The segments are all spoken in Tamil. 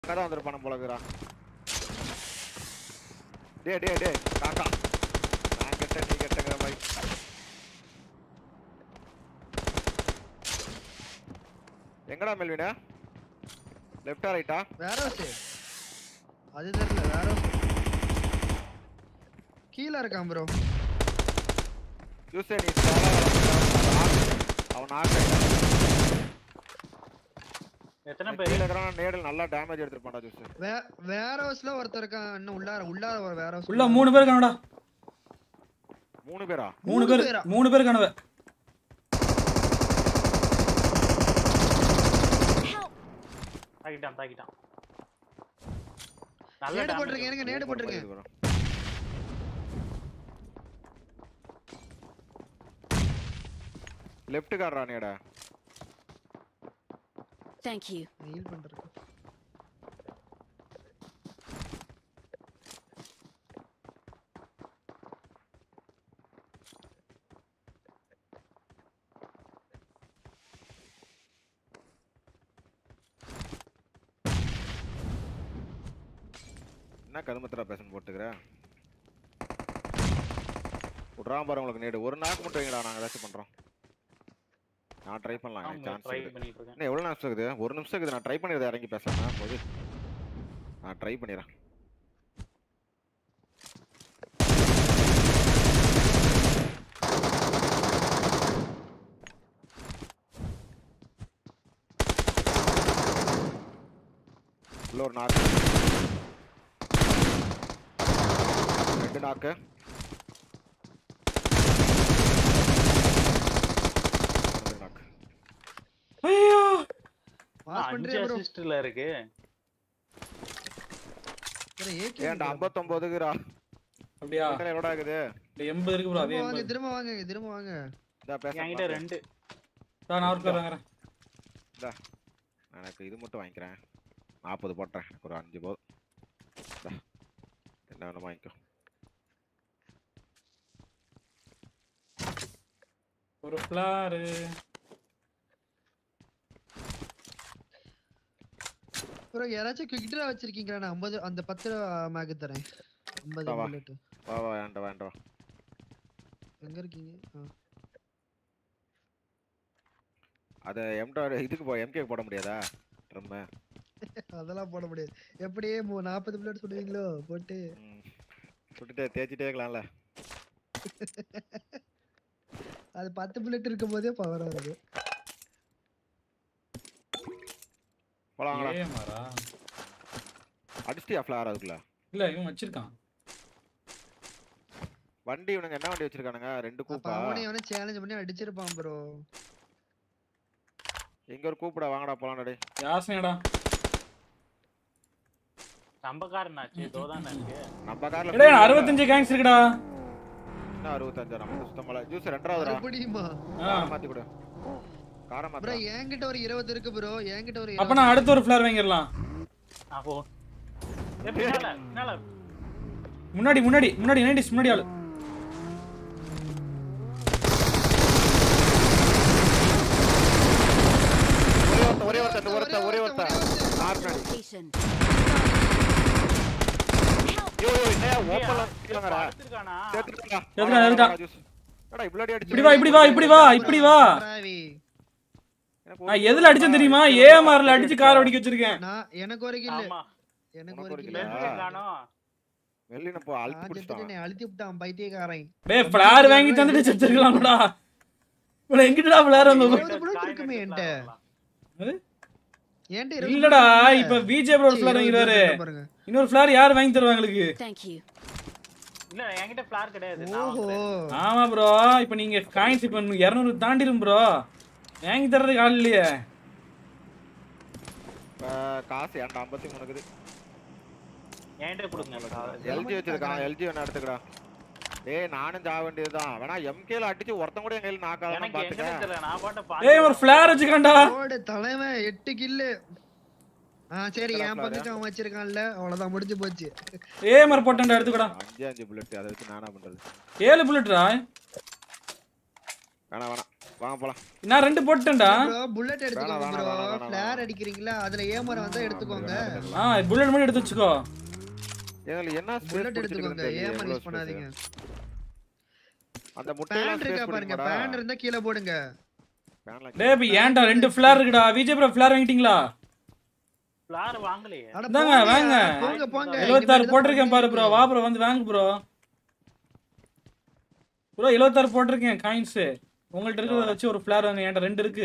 கதை வந்திருப்பான போல இருக்குடா டே டே டே காக்கா நான் கெட்ட நீ கெட்டங்கிற மாதிரி எங்கடா மெல்வினா லெஃப்டா ரைட்டா வேற ஹவுஸ் அது தெரியல வேற house. கீழ இருக்கான் ப்ரோ யூசே நீ ஸ்டாலா அவன் நாக்கு எத்தனை கீழ பேர் இருக்கிறான் நேடல் நல்லா டேமேஜ் எடுத்துருப்பான்டா ஜூஸ் வே வேற ஹவுஸ்ல ஒருத்தர் இருக்கான் இன்னும் உள்ளார உள்ளார ஒரு வேற ஹவுஸ் உள்ள மூணு பேர் காணடா மூணு பேரா மூணு மூணு பேர் பேரா? மூணு பேர் காணவ தாக்கிட்டான் தாக்கிட்டான் நல்ல நேடு damage. போட்டிருக்கேன் எனக்கு நேடு போட்டிருக்கேன் லெஃப்ட் கார்டா நேடா Thank you. ஹீல் பண்றேன் என்ன கருமத்திரா பேசன் போட்டுக்கிற விட்றாம பாரு உங்களுக்கு நேடு ஒரு நாக்கு மட்டும் வைங்கடா நாங்கள் ஏதாச்சும் பண்ணுறோம் நான் ட்ரை பண்ணலாம் எனக்கு ஆமா சான்ஸ் ட்ரை இருக்குது பண்ணிட்டு இருக்கேன் என்ன எவ்வளோ நிமிஷம் இருக்குது ஒரு நிமிஷம் இருக்குது நான் ட்ரை பண்ணிடுறேன் இறங்கி பேசலாம் போது நான் ட்ரை பண்ணிடுறேன் உள்ள ஒரு நாக்கு ரெண்டு நாக்கு ரெண்டு நாக்கு ஐயோ பாஸ் அஞ்சு பண்றேன் ப்ரோ அசிஸ்ட்ல இருக்கு ப்ரோ ஏகே ஏன்டா ஐம்பத்தொம்போதுக்குறா அப்படியா எவ்வளோ இருக்குது இல்ல எண்பது இருக்கு ப்ரோ அதே திரும்ப வாங்க எண்பது திரும்ப வாங்க திரும்ப வாங்க இதா பேச என்கிட்ட ரெண்டு நான் ஒரு பேர் வாங்குறேன் எனக்கு இது மட்டும் வாங்கிக்கிறேன் நாற்பது போட்டுறேன் எனக்கு ஒரு அஞ்சு போதும் இந்தா. என்ன வேணும் வாங்கிக்கோ ஒரு ஃபிளாரு ப்ரோ யாராச்சும் குவிக் ட்ரா வச்சிருக்கீங்களா நான் 50 அந்த 10 ரூபா மேக் தரேன் 50 வா. புல்லட் வா வா வேண்டாம் வேண்டாம் எங்க இருக்கீங்க ஆ. அதை எம்டா இதுக்கு போ எம்கே போட முடியாதா ட்ரம்மு அதெல்லாம் போட முடியாது எப்படியே மு- 40 புல்லட் சுடுவீங்களோ போட்டு சுட்டுட்டு தேய்ச்சிட்டே இருக்கலாம்ல அது 10 புல்லட் இருக்கும் போதே பவர் வருது போலாங்களா ஏமாரா அடிச்சிட்டியா ஃப்ளார் அதுக்குள்ள இல்ல இவன் வச்சிருக்கான் வண்டி இவனுங்க என்ன வண்டி வச்சிருக்கானுங்க ரெண்டு அப்ப கூப்பா அவனே அவனே சேலஞ்ச் பண்ணி அடிச்சிருப்பான் ப்ரோ இங்க ஒரு கூப்பிட வாங்கடா போலாம் டேய் யாசனடா நம்ம காரனாச்சு தோதானே இருக்கு நம்ம கார்ல எடா அறுபத்தஞ்சு கேங்ஸ் இருக்குடா என்ன அறுபத்தஞ்சு நம்ம சுத்தமல ஜூஸ் ரெண்டாவதுடா மறுபடியுமா ஆ. காரம் மாத்தி கொடு காரம் ப்ரோ மாத்தி என்கிட்ட ஒரு 20 இருக்கு ப்ரோ என்கிட்ட ஒரு அப்ப நான் அடுத்த ஒரு ஃபிளார் வாங்கிடலாம் அப்போ ஏய், பின்னால பின்னால முன்னாடி முன்னாடி முன்னாடி நைன்டிஸ் முன்னாடி ஆளு ஒரே ஒருத்தன் ஒரே ஒருத்தன் ஒரே ஒருத்தன் கார் பின்னாடி Location. ஐயோ ஐயோ, என்னையா ஓப்பன்ல நிக்கிறாங்கடா எடுத்துருக்கானா சேர்த்துட்டா சேர்த்துட்டான், சேர்த்துட்டான். எடா இவ்வளோ அடி அடிச்சு இப்படி வா இப்படி வா இப்படி வா இப்படி வா ராவி. எனக்கு நான் ஒரு எதுல அடிச்சேன் தெரியுமா ஏஎம்ஆர்ல அடிச்சு கார் ஓடிக்க வச்சிருக்கேன் நான் எனக்கு ஒரு கில் ஆமா எனக்கு உனக்கு ஒரு ஒரு கில் kill ஆ? லென்ஸ் காணோம் வெள்ளின போ அழுத்தி நான் பிடிச்சிட்டான் செத்துட்டேனே, அழுத்தி விட்டான் பைத்தியக்காரன் டேய் ஃபிளார் வாங்கி தந்துட்டு செத்துருக்கலாம்டா இவன் எங்கிட்டடா ஃபிளார் வந்து இருபது bullet இருக்குமே என்கிட்ட. ஏன்ட்ட இருபது இல்லடா bullet இப்ப இல்ல. விஜே ப்ரோ ஃபிளார் இருபது வாங்கிடுவாரு bullet பாருங்க. இன்னொரு ஃபிளார் யார் வாங்கி தருவாங்க உங்களுக்கு Thank you. இல்ல என்கிட்ட ஃபிளார் கிடையாது நான் ஓஹோ வாங்குறேன். ஆமா ப்ரோ இப்ப நீங்க காயின்ஸ் இப்ப இரநூறு தாண்டிரும் ப்ரோ வாங்கி தர்றதுக்கு ஆள் இல்லையே இப்ப காசு ஏன்டா ஐம்பத்தி மூணுக்குது என்கிட்ட கொடுங்க எல்ஜி வச்சிருக்கான் எல்ஜி வேணா எடுத்துக்கடா டேய் நானும் ஜா வேண்டியதுதான் வேணா எம்கேல அடிச்சு ஒருத்தன் கூட என் கையில நாக்காதான் எனக்கு எங்கன்னு பாத்துக்க தெரியல நான் பாட்ட ஏய் ஒரு ஃபிளார் வச்சுக்காண்டா ஓடு தலைவன் எட்டு கில்லு ஆ சரி எத்தனை என் flare? பக்கத்து அவன் வச்சிருக்கான்ல அவ்வளவுதான் முடிஞ்சு போச்சு ஏஎம்ஆர் போட்டேன்டா எடுத்துக்கடா அஞ்சு அஞ்சு புல்லட் அதை வச்சு நானா பண்றது ஏழு புல்லட்ரா வேணாம் வேணாம் வாங்க போலாம் நான் ரெண்டு போட்டேன்டா ப்ரோ புல்லட் எடுத்துக்கோங்க வேணாம், ப்ரோ வேணாம், வேணாம், ஃபிளேர் வேணாம். அடிக்கிறீங்களா அதுல ஏமரம் வந்தா எடுத்துக்கோங்க ஆ புல்லட் மட்டும் எடுத்து வச்சுக்கோ இதுல என்ன space புல்லட் பிடிச்சிருக்குன்னு எடுத்துக்கோங்க தெரியல, ஏமர் எவ்வளவு யூஸ் பண்ணாதீங்க space. அந்த முட்டையெல்லாம் பேன் இருக்கா space பாருங்க பிடிக்குமாடா? பேன் இருந்தா கீழே போடுங்க பேன்லாம் டேய் இப்ப ஏன்டா ரெண்டு ஃபிளார் இருக்குடா விஜய் ப்ரோ ஃபிளார் வாங்கிட்டீங்களா ஃபிளார் வாங்கலையே அட இந்தாங்க, போங்கயா, வாங்க. போங்க போங்க எழுபத்தாறு இனிமேல் போட்டிருக்கேன் தான் பாரு ப்ரோ வா ப்ரோ வந்து வாங்க ப்ரோ ப்ரோ எழுபத்தாறு போட்டிருக்கேன் காயின்ஸ் உங்கள்ட்ட இருக்கிறத வச்சு ஒரு ஃபிளார் வாங்க என்கிட்ட ரெண்டு இருக்கு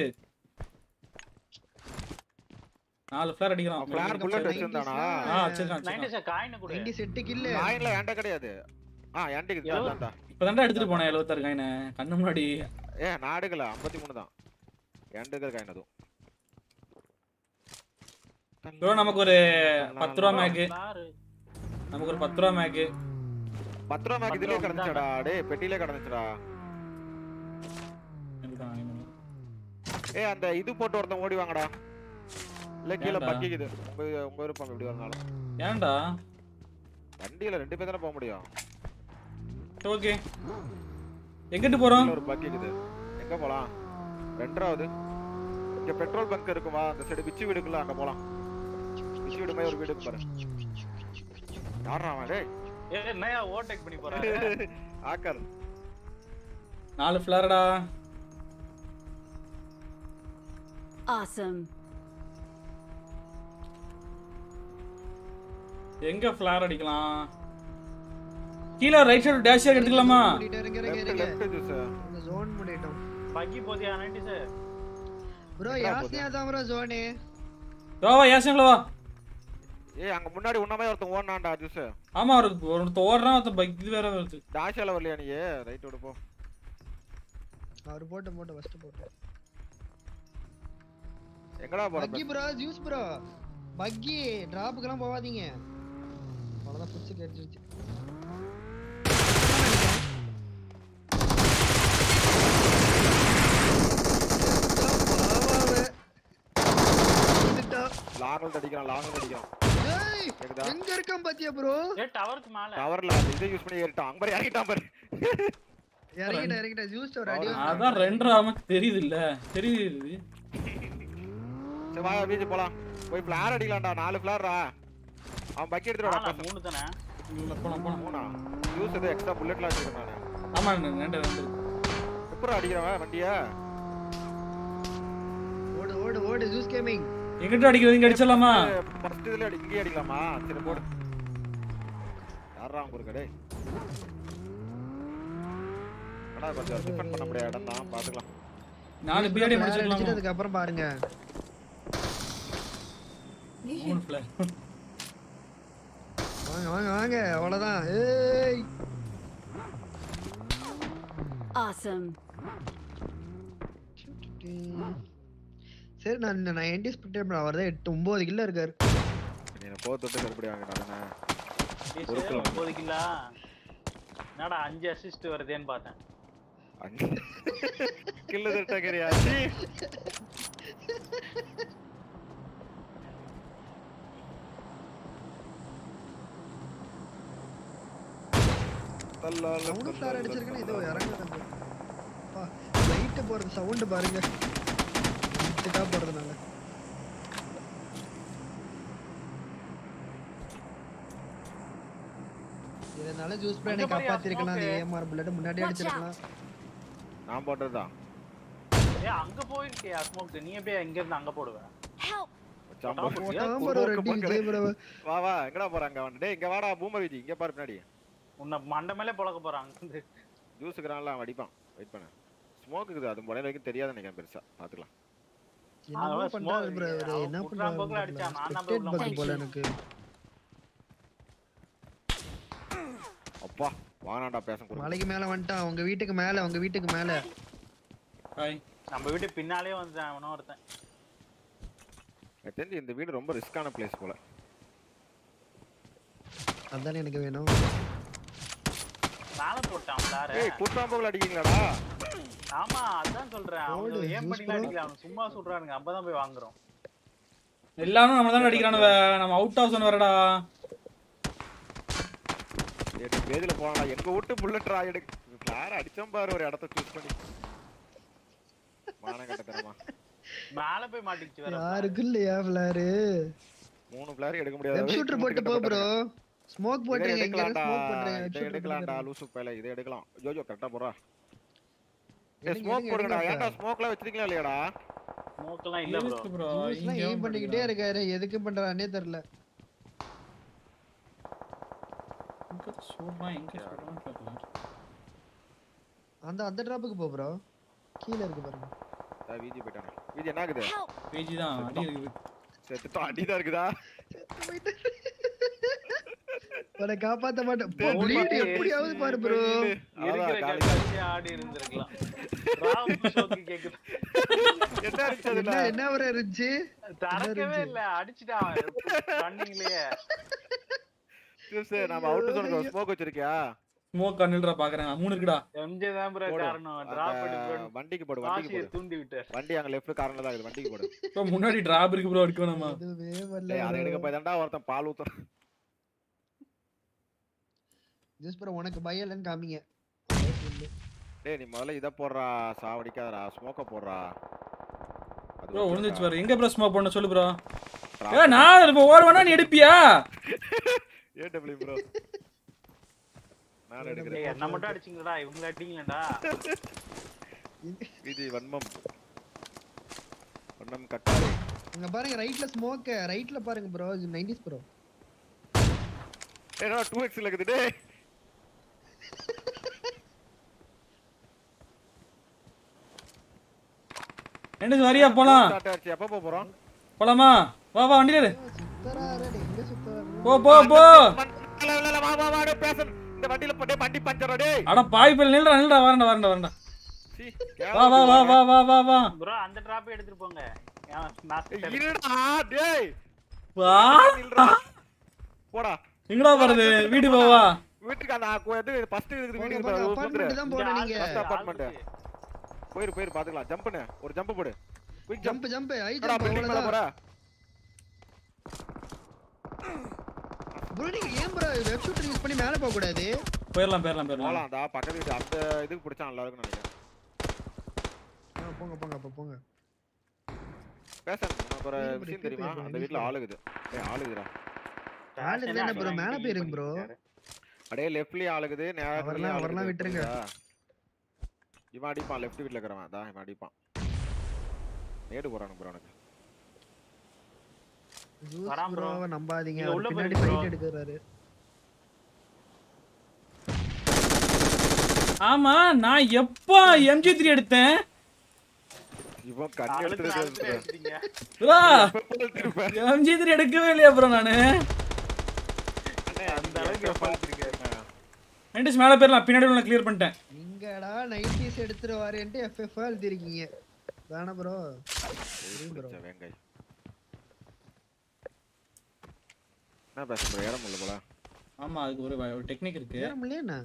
நாலு ஃபிளார் அடிக்கிறான் அவன் flare bullet nineties வச்சிருந்தானா? லாம் ஆ வச்சிருக்கான் நைன்டி வச்சிருக்கான் சார் காயின கூட நைன்டி செட்டு கில்லு காயின்ல என்கிட்ட கிடையாது ஆ என்கிட்ட இருக்குது எவ்வளவு? அதான்டா. இப்பதான்டா எடுத்துட்டு போனேன் எழுபத்தாறு காயினை கண்ணு முன்னாடி ஏ நான் எடுக்கல ஐம்பத்தி மூணு தான் என்கிட்ட இருக்கிற காயின் அதுவும் ப்ரோ நமக்கு ஒரு பத்து ரூபா மேக்கு ஃபிளார் நமக்கு ஒரு பத்து ரூபா மேக்கு பத்து ரூபா மேக் இதுலயே கிடந்துச்சடா டேய் பெட்டிலே கிடந்துச்சுடா ஏ அந்த இது போட்டு ஒருத்தன் ஓடி வாங்கடா இல்ல கீழே ஏன்டா? பக்கிக்குது உங்க உங்க விருப்பம் எப்படி வரனாலும் ஏன்டா வண்டியில ரெண்டு பேர் தானே போக முடியும் ஓகே எங்கிட்டு போறோம் கீழ ஒரு பக்கிக்குது எங்க போலாம் ரெண்டாவது இங்க பெட்ரோல் பங்க் இருக்குமா அந்த சைடு பிச்சு வீடுக்குள்ள அங்க போலாம் பிச்சு வீடு மாதிரி ஒரு வீடு இருக்கு பாரு யாரா அவன் டேய் ஏ என்னையா ஓவர்டேக் பண்ணி போறாரு ஆக்கர் நாலு ஃபிளாரடா Awesome. எங்க ஃபிளார் அடிக்கலாம் கீழே ரைட் சைடு டேஷ் எடுத்துக்கலாமா மூடிட்டு இருங்க இருங்க லெஃப்ட் இருங்க லெஃப்ட் ஜூஸ் இந்த ஜோன் மூடிட்டோம் பக்கி போதியா நைன்டி சார் ப்ரோ எங்கடா யாஸ்னியா தான் ப்ரோ ஜோனு வா வா ஏசங்களா வா ஏய் அங்க முன்னாடி உன்னமே ஒருத்தன் ஓடுனான்டா ஜூஸ் ஆமா ஒரு ஒருத்த ஓடுறான் ஒருத்த பைக் இது வேற வருது டாஷால வரலையா நீ ரைட் விடு போ அவர் போட்டு போட்டு ஃபர்ஸ்ட் போட்டு எங்கடா போற பக்கி ப்ரோ ஜூஸ் ப்ரோ பக்கி டிராப்புக்கெல்லாம் போகாதீங்க அவ்வளோதான் புடிச்சு கேட்டுருச்சு லாங்கல் அடிக்கிறான் லாங்கல் அடிக்கிறான் ஏய், கேக்குதா எங்க இருக்கான் பாத்தியா ப்ரோ ஏ டவருக்கு மேல டவர்ல அந்த இதை யூஸ் பண்ணி ஏறிட்டான் அங்க பாரு இறங்கிட்டான் பாரு இறங்கிட்ட இறங்கிட்ட ஜூஸ் ஒரு அடி அவ்வளவுதான். அதான் ரெண்டரை ஆமாக்கு தெரியுது இல்ல தெரியுது சரி வா பீச் போலாம் போய் ஃபிளார் அடிக்கலாம்டா நாலு ஃபிளாரா அவன் பக்கி எடுத்துட்டு நாலா, வாடா மூணு தானே இல்ல போலாம் போலாம் மூணா யூஸ் எது எக்ஸ்ட்ரா புல்லட்லாம் வச்சிருக்கேன் நானு ஆமா ரெண்டு ரெண்டு எப்பறம் அடிக்கிறவன் வண்டிய ஓடு ஓடு ஓடு ஜூஸ் கேமிங் எங்கிட்ட அடிக்கிறது இங்க அடிச்சிடலாமா ஃபர்ஸ்ட் இதுல அடி இங்கே அடிக்கலாமா சரி போடு யாரா அவன் குறுக்க டேய் அடா கொஞ்சம் டிஃபன் பண்ண முடியாத இடம் தான் பாத்துக்கலாம் நாலு பிரியாணி முடிச்சிடலாமா அதுக்கு அப்புறம் பாருங்க மூணு flag. வாங்க வாங்க வாங்க அவ்வளவுதான் ஏய் Awesome. சரி நான் நான் என்டி ஸ்பெக்டர் அவர் தான் எட்டு ஒன்பது கிலோ இருக்காரு நீ என்ன போக தொட்டு கருப்படி வாங்க தானே ஏய், ஒரு சார், கிலோ. ஒன்பது கிலோ என்னடா அஞ்சு அசிஸ்ட் வருதேன்னு பார்த்தேன் அங்க கில்லு தட்டகிரியாச்சி சவுண்ட் ஃபிளார் அடிச்சிருக்கேன்னு ஏதோ இறங்குது லைட் போறது சவுண்ட் பாருங்க லைட்டா போறதுனால இதனால ஜூஸ் பிளானை அங்க பாரியா, காப்பாத்திருக்கலாம் அந்த smoke. ஏமார் புல்லட் முன்னாடி Watch அடிச்சிருக்கலாம் நான் போட்டதுதான் ஏ அங்க போயிருக்கியா ஸ்மோக் நீ எப்படியா இங்க இருந்து அங்க போடுவ Help! சாம்பா. போட்டான் பாரு ஒரு அடி விஜய் bro. வா வா எங்கடா போறாங்க அவன் டேய் இங்க வாடா பூமர் விஜி இங்க பாரு பின்னாடி உன்னை மண்டை மேலே புழக்க போறாங்க வந்து ஜூஸுக்குறான்ல அவன் அடிப்பான் வெயிட் பண்ணு ஸ்மோக் இருக்குது அது முறையில வரைக்கும் தெரியாது நினைக்கிறேன் பெருசா பாத்துக்கலாம் என்னமோ அவன் பண்றாரு smoke bro அவரு. அவன் என்ன குட்ரான் போக்குல பண்றாரு அடிச்சான், நான் தான் ஸ்பெக்டேட் போய் பக் போல Thank எனக்கு அப்பா வானாண்டா பேச கொடுங்க மலைக்கு மேல வந்துட்டான் உங்க வீட்டுக்கு மேல உங்க வீட்டுக்கு மேல ஹாய் நம்ம வீட்டு பின்னாலே வந்து அவனும் ஒருத்தன் எனக்கு தெரிஞ்சு இந்த வீடு ரொம்ப ரிஸ்கான பிளேஸ் போல அதானே எனக்கு வேணும் மேல போட்டான் ஃபிளார ஏய் குட்டாம்போகல அடிக்கீங்களாடா ஆமா அதான் சொல்றேன் ஓடு, அவனுக்கு ஏன் use பண்ணி பண்ணு. அடிக்கல அவன் சும்மா சொல்றானுங்க அப்பதான் போய் வாங்குறோம் எல்லாரும் நம்ம தான் அடிக்கிறானுவ நம்ம அவுட் ஆஃப் சொன்ன வரடா எட்டு பேஜ்ல போனாடா எங்க விட்டு புல்லட்ரா எடுக்கு கிளார அடிச்சோம் பாரு ஒரு இடத்த சூஸ் பண்ணி மானம் கட்ட தரமா மேல போய் மாட்டிக்கிச்சு வேற யாருக்கு இல்லையா ஃபிளாரு மூணு பிளேயர் எடுக்க வெப் முடியாது ஷூட்டர் போட்டு போ ப்ரோ ஸ்மோக் இதை போட்டுருங்க இங்க எடுக்கலாம்டா ஸ்மோக் பண்றேன் இதை எடுக்கலாம்டா லூசு பேல இதை எடுக்கலாம் ஜோஜோ கரெக்டா போறா ஏய் எடுங்க, ஸ்மோக் எடுங்க, போடுங்கடா எடுங்க ஏன்டா ஸ்மோக்லாம் வச்சிருக்கீங்களா இல்லையாடா ஸ்மோக்கெல்லாம் இல்ல ப்ரோ இருக்கு bro. ஜூஸ்லாம் இங்க ஏம் பண்ணிக்கிட்டே இருக்காரு எதுக்கு பண்றானே தெரியல எங்க சொல்றான், எங்க சொல்றான்னு தெரியல. அந்த அந்த டிராப்புக்கு போ ப்ரோ கீழ இருக்கு பாருங்க விஜி போயிட்டானே விஜி என்ன ஆகுது Help! பேஜ் தான் அடி இருக்குது. செத்துட்டோம் அடிதான் இருக்குதா அவனை காப்பாத்த மாட்டேன் போ டேய், bleed டேய், எப்படியாவது பாரு ப்ரோ அதான் இருக்கிற காலி கட்டாச்சு ஆடி இருந்திருக்கலாம் ராம் ஷோக்கு கேக்குது என்ன இருந்துச்சு அதுல என்ன என்ன வர இருந்துச்சு திறக்கவே இல்ல அடிச்சுட்டான் ரன்னிங்லயே ஜூஸ் நம்ம அவுட் சொல்ற ஸ்மோக் வச்சிருக்கியா ஸ்மோக் கண்ணுல்றா பாக்குறேன் மூணு இருக்குடா எம்ஜே தான் ப்ரோ போடு. காரணம் டிராப் அந்த எடுக்கணும் வண்டிக்கு போடு வண்டிக்கு காசியை போடு தூண்டி விட்டார் வண்டி அங்க லெஃப்ட் கார்னர்ல தான் இருக்குது வண்டிக்கு போடு ப்ரோ முன்னாடி டிராப் இருக்கு ப்ரோ எடுக்க வேணாமா எதுவுமே டேய் அதை எடுக்க வரல போய் தான்டா ஒருத்தன் பால் ஊத்துறான் ஜஸ்ட் ப்ரோ உனக்கு பயலன்னு காமிங்க டேய் நீ முதல்ல இத போடுறா சாவடிக்காதடா ஸ்மோக்க போடுறா அது ப்ரோ வச்சிருக்கா. ஒளிஞ்சிச்சு பாரு எங்க ப்ரோ ஸ்மோக் பண்ண சொல்லு ப்ரோ Drop ஏ நான் இப்போ ஓடுவேனா நீ எடுப்பியா ஏடபிள்யூ ப்ரோ நான் எடுக்கிறேன் டேய் என்ன மட்டும் அடிச்சீங்களா இவங்கள அடிங்களேடா விஜி வன்மம் வண்ணம் கட்டாரி அங்க பாருங்க ரைட்ல ஸ்மோக் ரைட்ல பாருங்க ப்ரோ 90s ப்ரோ ஏடா 2x இருக்குது டேய் ரெண்டு வரியா போலாம் ஸ்டார்ட் ஆச்சு எப்போ போக போறோம் போலாமா வா வா வண்டியில இரு. சுத்தராரு எங்க சுத்தராரு போ போ போ இல்ல இல்ல இல்ல வா வா வா டேய் பேச இந்த வண்டியில போ டேய் வண்டி பஞ்சரா டேய் அட பாய் பிள்ளை நில்றா நில்றா வரண்டா வரண்டா வரண்டா சீ வா வா வா வா வா வா வா ப்ரோ அந்த டிராப் எடுத்துட்டு போங்க ஏன் நான் ஏய், இருடா டேய் வா நில்றா போடா எங்கடா வருது வீடு போவா வீட்டுக்கு அந்த ஆ- இது ஃபர்ஸ்ட் இருக்குது போங்க வீட்டுக்கு போங்க பாரு, அபார்ட்மெண்ட் வந்துரு. தான் போறோம் நீங்க first apartment. போயிரு போயிரு பாத்துக்கலாம் ஜம்ப் பண்ணு ஒரு ஜம்ப் போடு குயிக் ஜம்ப் ஜம்ப் ஜம்ப் ஐ என்னடா ஜம்ப் பில்டிங் மேல அவ்வளவுதான் போற ப்ரோ நீங்க ஏன் ப்ரோ வெப் ஷூட்டர் யூஸ் பண்ணி மேல போக கூடாது போயிடலாம் போயிடலாம் போயிடலாம் போலாம்டா பக்கத்து வீடு அந்த இதுக்கு பிடிச்சா நல்லா இருக்கும்னு நினைக்கிறேன் ஆ, போங்க போங்க அப்ப போங்க பேச உனக்கு ஒரு வீடு விஷயம் இப்படி தெரியுமா போய் அந்த வீட்ல ஆளுகுது ஏய் ஆளுகுதுடா ஆளு தானே bro, மேல போயிருங்க bro. அடே லெஃப்ட்லயே ஆளுகுது நேரா அவரெல்லாம் அவரெல்லாம் விட்டுருங்க. இவன் அடிப்பான் லெஃப்ட் வீட்ல இருக்கிறவன் அதான் இவன் அடிப்பான் நேடு போறானு ப்ரோ உனக்கு ஜூஸ் வரான் bro. ப்ரோவை நம்பாதீங்க நீங்க அவர் உள்ள பின்னாடி போயிருங்க bro. ஃபைட் எடுக்கறாரு ஆமா நான் எப்போ எம்ஜி த்ரீ எடுத்தேன் இவன் கண்ணு எடுத்துட்டு ப்ரோ எம்ஜி த்ரீ எடுக்கவே இல்லையா ப்ரோ நானு அந்த அளவுக்கு பார்த்துருக்காரு நைன்டிஸ் மேல போயிடலாம் பின்னாடி உள்ள கிளியர் பண்ணிட்டேன் நீங்கடா 90s எடுத்துட்டு வரேன்ட்டு எஃப்எஃப் எழுதிருக்கீங்க தானே ப்ரோ bro. வெங்கை என்ன பேச ப்ரோ ஏற முடியல போல ஆமா அதுக்கு ஒரு ஒரு டெக்னிக் இருக்கு ஏற முடியல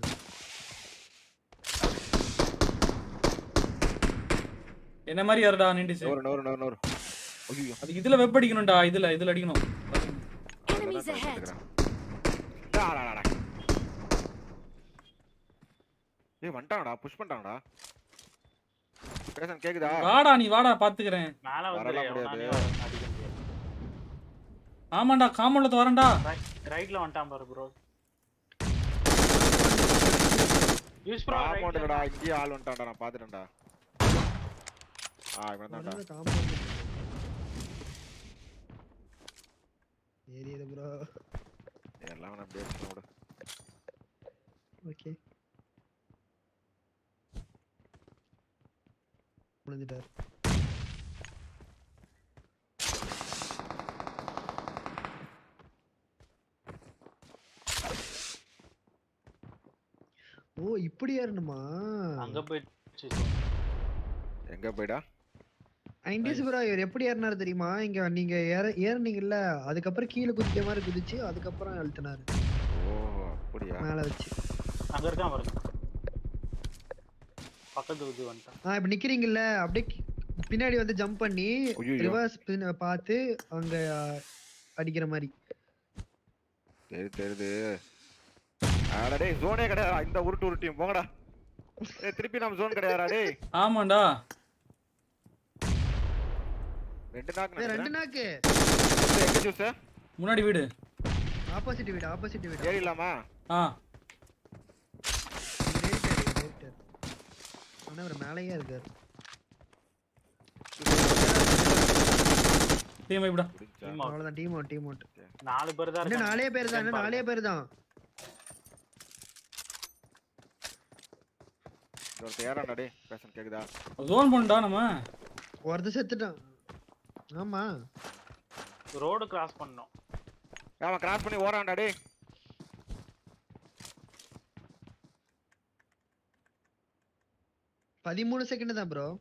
என்ன மாதிரி யாருடா நைன்டிஸ் நூறு நூறு நூறு நூறு ஐயோ அதுக்கு இதுல வெப் அடிக்கணும்டா இதுல இதுல அடிக்கணும் Enemies ahead! ஏய் வந்துட்டாங்கடா புஷ் பண்ணிட்டாங்கடா பேசன் கேக்குதா வாடா நீ வாடா பாத்துக்கிறேன் மேல வந்து வரலாம் எவனாலே முடியாது. வர- அடிக்க முடியாது ஆமாண்டா காமௌண்ட்ல வரேன்டா ரைட்ல வந்துட்டான் பாரு ப்ரோ யூஸ் ப்ரோ காம்பவுண்டுடா இங்கேயே ஆள் வந்துட்டான்டா நான் பாத்துட்டேன்டா ஆ இவன் தான்டா காம்பவுண்ட் ஏரியுது ப்ரோ எல்லாம் நான் அப்படியே வச்சுட்டு விடு ஓகே முடிஞ்சிட்டார் ஓ இப்படி ஏறணுமா அங்க போயிடுச்சு எங்க போய்டா நைன்டிஸ் ப்ரோ இவர் எப்படி ஏறினாரு தெரியுமா இங்க நீங்க ஏற ஏறினீங்கல்ல அதுக்கப்புறம் கீழே குதிக்க மாதிரி குதிச்சு அதுக்கப்புறம் அழுத்தினாரு ஓ அப்படியா மேல வச்சு அங்க இருக்கான் பாருங்க பக்கத்து இது வந்துட்டான் ஆ இப்ப நிக்கிறீங்கல்ல அப்படியே கி- பின்னாடி வந்து ஜம்ப் பண்ணி ஐயையோ. ரிவர்ஸ் பார்த்து அங்க ஆ, அடிக்கிற மாதிரி சரி தெரியுது ஆடா டேய் ஜோனே கிடையாதா இந்த உருட்டு உருட்டியும் போங்கடா ஏய் திருப்பி நம்ம ஜோன் கிடையாதா டேய் ஆமாண்டா ரெண்டு நாக்கு ஏய், ரெண்டு நினைக்கிறேன். நாக்கு ஜூஸ், எங்க ஜூஸ் முன்னாடி வீடு ஆப்போசிட் வீடு ஆப்போசிட் வீடு ஏறிடலாமா ஆ ஏறிட்டாரு, ஏறிட்டாரு. ஆனா அவர் மேலேயே இருக்காரு டீம் இப்படா முடிஞ்சா Team out. அவ்வளவுதான் டீம் அவுட் டீம் அவுட் நாலு பேர் தான் இன்னும் இருக்காங்க. நாலே பேர் தான் இன்னும் பாருங்க. நாலே பேர் தான் ஒருத்தர் ஏறான்டா டேய் பேசன் கேக்குதா ஜோன் பண்ணடா நம்ம ஒருத்தர் செத்துட்டான் ஆமா ரோடு கிராஸ் பண்ணோம் அவன் கிராஸ் பண்ணி ஓறான்டா டேய் பதிமூணு செகண்ட் தான் ப்ரோ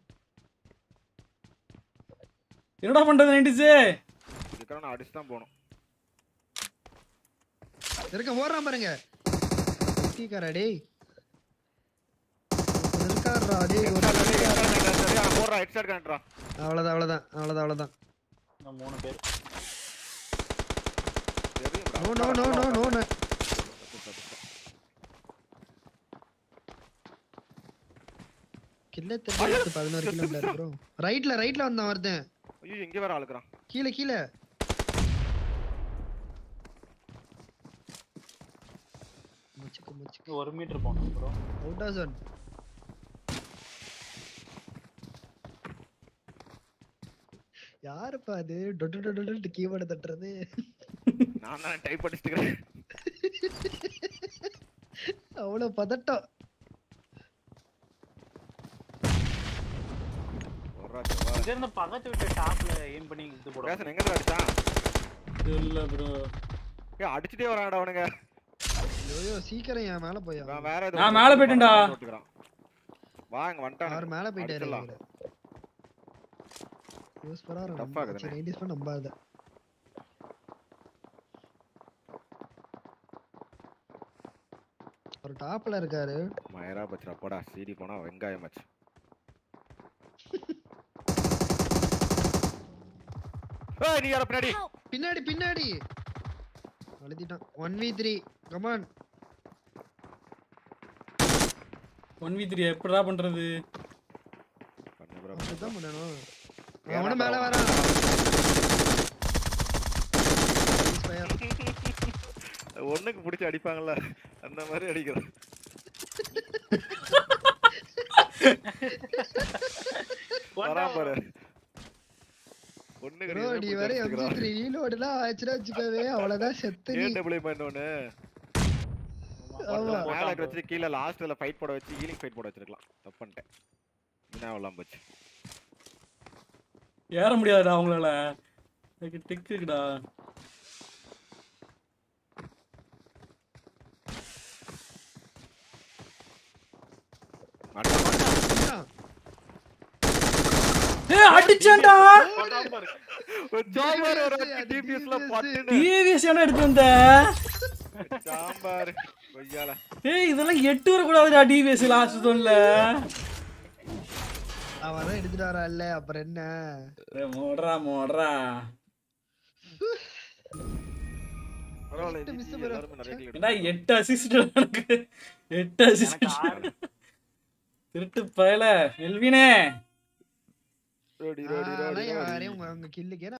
என்னடா பண்றது நைன்டிஸு இதுக்கெல்லாம் நான் அடிச்சு தான் போகணும் இருக்க ஓடுறான் பாருங்க குட்டிக்காரா டேய் இருக்காரா டேய் ஒரு அவன் போடுறான் ஹெட்ஷாட் கனெக்டரா அவ்வளவுதான் அவ்வளவுதான் அவ்வளவுதான் அவ்வளவுதான் இன்னும் மூணு பேர் no no no no no no கில்ல தெரியாது பதினோரு கிலோமீட்டர் ப்ரோ ரைட்ல ரைட்ல வந்தான் ஒருத்தன் ஐயோ எங்க வேற ஆளுக்குறான் கீழே கீழே முச்சுக்கு முச்சுக்கு ஒரு மீட்டர் போகணும் ப்ரோ அவுட் ஆஃப் ஜோன் யாருப்பா அது டொட்டு டொட்டு டொட்டு கீபோர்டு தட்டுறது நான் தான் டைப் அடிச்சுட்டு இருக்கேன் அவ்வளவு பதட்டம் வர்றா, சரி, வா. இங்க இருந்து பக்கத்து விட்டு டாப்ல ஏம் பண்ணி இது போடுவோம் பேசன் எங்க அடிச்சான் இல்ல ப்ரோ ஏ அடிச்சுட்டே வரான்டா அவனுங்க ஐயோ சீக்கிரம் என் மேல போயா நான் வேற ஏதோ நான் மேல போயிட்டேன்டா. போட்டுக்கிறான். வா இங்க வந்துட்டான் அவர் மேல போயிட்டாரு அடிச்சிடலாம். யூஸ் பண்ணா Tough ஆகுதுண்ணே. நைன்டிஸ் பண்ண நம்பாத ஒரு டாப்ல இருக்காரு மயரா பச்சரா போடா சீடி போனா வெங்காயம் மச்சு ஏய் நீ யார பின்னாடி Help! பின்னாடி பின்னாடி அழுத்திட்டான் one v three come on one v three எப்படிடா பண்றது பண்ணு bro. அப்படிதான் பண்ணணும் ஏறா அவனும் மேல bro. வரான் Nice fire. ஒண்ணுக்கு பிடிச்சி அடிப்பாங்கல்ல அந்த மாதிரி அடிக்கிறான் வரான் பாரு ஒண்ணுக்கு Bro, நீ வேற எம்ஜி த்ரீ ரீலோடுலாம் ஆச்சுன்னா வச்சுக்கவே அவ்வளவுதான் செத்து நீ டபிள்யூ ஒண்ணு ஆமா. மேல வச்சு கீழே லாஸ்ட்ல ஃபைட் போட வச்சு ஹீலிங் ஃபைட் போட வச்சிருக்கலாம் தப்பு பண்ணிட்டேன் என்ன எல்லாம் போச்சு ஏற முடியாதுடா அவங்களால எனக்கு டிக் இருக்குடா அடிச்சான். ஏய் அடிச்சான்டா ஒரு சாம்பார் ஒரு அது டிபிஎஸ்ல TPS. பட்டுன்னு டிவிஎஸ் ஏன்டா எடுத்து வந்த சாம்பார் கொய்யால ஏய் இதெல்லாம் எட்டு வரக்கூடாதுடா டிவிஎஸ் லாஸ்ட் தோன்ல அவன் தான் எடுத்துட்டு வரா இல்ல அப்புறம் என்ன மோடுறா மோடுறா பரவாயில்ல Just miss ஜிஜி, bro. எல்லாருமே நிறைய kill ஏடா எடுத்தாங்க. எட்டு அசிஸ்ட் எனக்கு எட்டு அசிஸ்ட் எனக்கு ஆறு திருட்டு பயல எல்வினே ரோடி ஆ, ரோடி ஆனா ரோடி ரோடி யாரையும் உங்க கில்லுக்கே